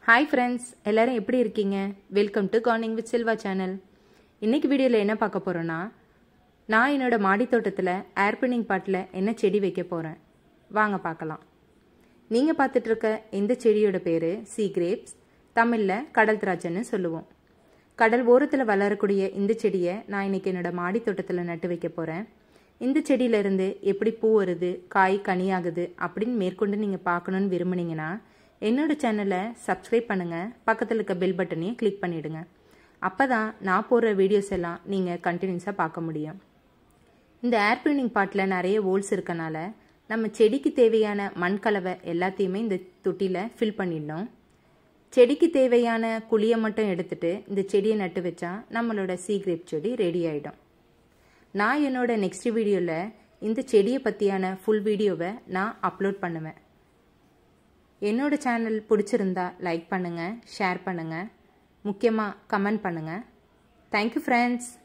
hi friends எல்லாரும் எப்படி இருக்கீங்க welcome to corning with Silva channel இன்னைக்கு வீடியோவில் என்ன பார்க்க போகிறோன்னா நான் என்னோட மாடி தோட்டத்தில் ஏர்பினிங் பாட்டில் என்ன செடி வைக்க போகிறேன் வாங்க பார்க்கலாம் நீங்கள் பார்த்துட்டு இருக்க இந்த செடியோட பேர் சீ கிரேப்ஸ் தமிழில் கடல் திராட்சைன்னு சொல்லுவோம் கடல் ஓரத்தில் வளரக்கூடிய இந்த செடியை நான் இன்னைக்கு என்னோட மாடி தோட்டத்தில் நட்டு வைக்க போகிறேன் இந்த செடியிலேருந்து எப்படி பூ வருது காய் கனியாகுது அப்படின்னு மேற்கொண்டு நீங்கள் பார்க்கணுன்னு விரும்புனீங்கன்னா என்னோட சேனலை சப்ஸ்கிரைப் பண்ணுங்கள் பக்கத்தில் இருக்க பெல் பட்டனையும் கிளிக் பண்ணிவிடுங்க அப்போ தான் நான் போடுற வீடியோஸ் எல்லாம் நீங்கள் கண்டினியூஸாக பார்க்க முடியும் இந்த ஏர் ப்ரூனிங் பாட்டில் நிறைய ஹோல்ஸ் இருக்கனால நம்ம செடிக்கு தேவையான மண் கலவை எல்லாத்தையுமே இந்த தொட்டியில் ஃபில் பண்ணிடணும் செடிக்கு தேவையான குழியை மட்டும் எடுத்துட்டு இந்த செடியை நட்டு வச்சா நம்மளோட சீ கிரேப் செடி ரெடி ஆகிடும் நான் என்னோட நெக்ஸ்ட் வீடியோவில் இந்த செடியை பற்றியான ஃபுல் வீடியோவை நான் அப்லோட் பண்ணுவேன் என்னோட சேனல் பிடிச்சிருந்தா லைக் பண்ணுங்கள் ஷேர் பண்ணுங்கள் முக்கியமாக கமெண்ட் பண்ணுங்கள் தேங்க்யூ ஃப்ரெண்ட்ஸ்